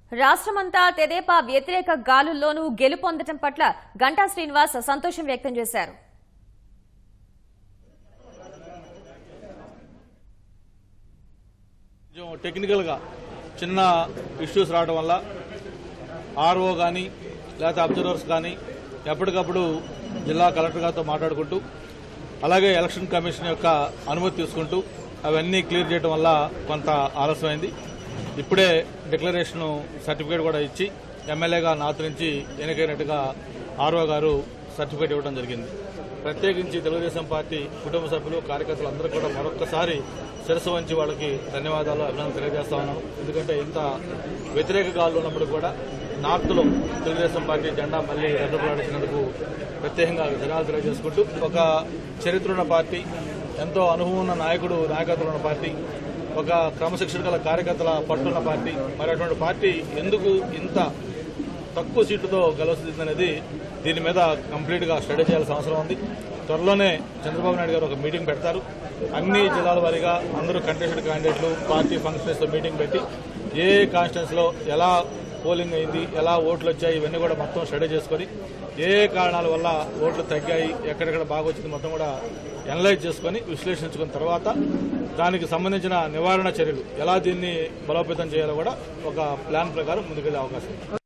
రాష్ట్రమంతా తెదేపా వ్యతిరేక గాలుల్లోనూ గెలుపొందటం పట్ల గంటా శ్రీనివాస్ సంతోషం వ్యక్తం చేశారు కొంచెం టెక్నికల్గా చిన్న ఇష్యూస్ రావడం వల్ల ఆర్ఓ కానీ లేకపోతే అబ్జర్వర్స్ కానీ ఎప్పటికప్పుడు జిల్లా కలెక్టర్ గారితో మాట్లాడుకుంటూ అలాగే ఎలక్షన్ కమిషన్ యొక్క అనుమతి తీసుకుంటూ అవన్నీ క్లియర్ చేయడం వల్ల కొంత ఆలస్యమైంది ఇప్పుడే డిక్లరేషన్ సర్టిఫికేట్ కూడా ఇచ్చి ఎమ్మెల్యేగా నాతు నుంచి ఎన్నికైనట్టుగా ఆర్ఓ గారు సర్టిఫికేట్ ఇవ్వడం జరిగింది ప్రత్యేకించి తెలుగుదేశం పార్టీ కుటుంబ సభ్యులు కార్యకర్తలు అందరూ కూడా మరొక్కసారి శిరస్సు వంచి వాళ్ళకి ధన్యవాదాలు అభినందనలు తెలియజేస్తా ఉన్నాను ఎందుకంటే ఇంత వ్యతిరేక గాలు ఉన్నప్పుడు కూడా నార్త్లో తెలుగుదేశం పార్టీ జెండా మళ్లీ రెడ్డపడాల్సినందుకు ప్రత్యేకంగా ధన్యవాదాలు తెలియజేసుకుంటూ ఒక చరిత్ర ఉన్న పార్టీ ఎంతో అనుభవం ఉన్న నాయకుడు నాయకత్వం ఉన్న పార్టీ ఒక క్రమశిక్షణ గల కార్యకర్తల పట్టున్న పార్టీ మరి అటువంటి పార్టీ ఎందుకు ఇంత తక్కువ సీటుతో గెలుస్తుందనేది దీని మీద కంప్లీట్ గా స్టడీ చేయాల్సిన అవసరం ఉంది త్వరలోనే చంద్రబాబు నాయుడు గారు ఒక మీటింగ్ పెడతారు అన్ని జిల్లాల వారీగా అందరూ కంటెస్టెడ్ క్యాండిడేట్లు పార్టీ ఫంక్షనర్స్ తో మీటింగ్ పెట్టి ఏ కాన్స్టిట్యూన్స్ లో ఎలా పోలింగ్ అయింది ఎలా ఓట్లు వచ్చాయి ఇవన్నీ కూడా మొత్తం స్టడీ చేసుకొని ఏ ఏ కారణాల వల్ల ఓట్లు తగ్గాయి ఎక్కడెక్కడ బాగా వచ్చింది మొత్తం కూడా ఎనలైజ్ చేసుకొని విశ్లేషించుకున్న తర్వాత దానికి సంబంధించిన నివారణ చర్యలు ఎలా దీన్ని బలోపేతం చేయాలో కూడా ఒక ప్లాన్ ప్రకారం ముందుకెళ్లే అవకాశం ఉంది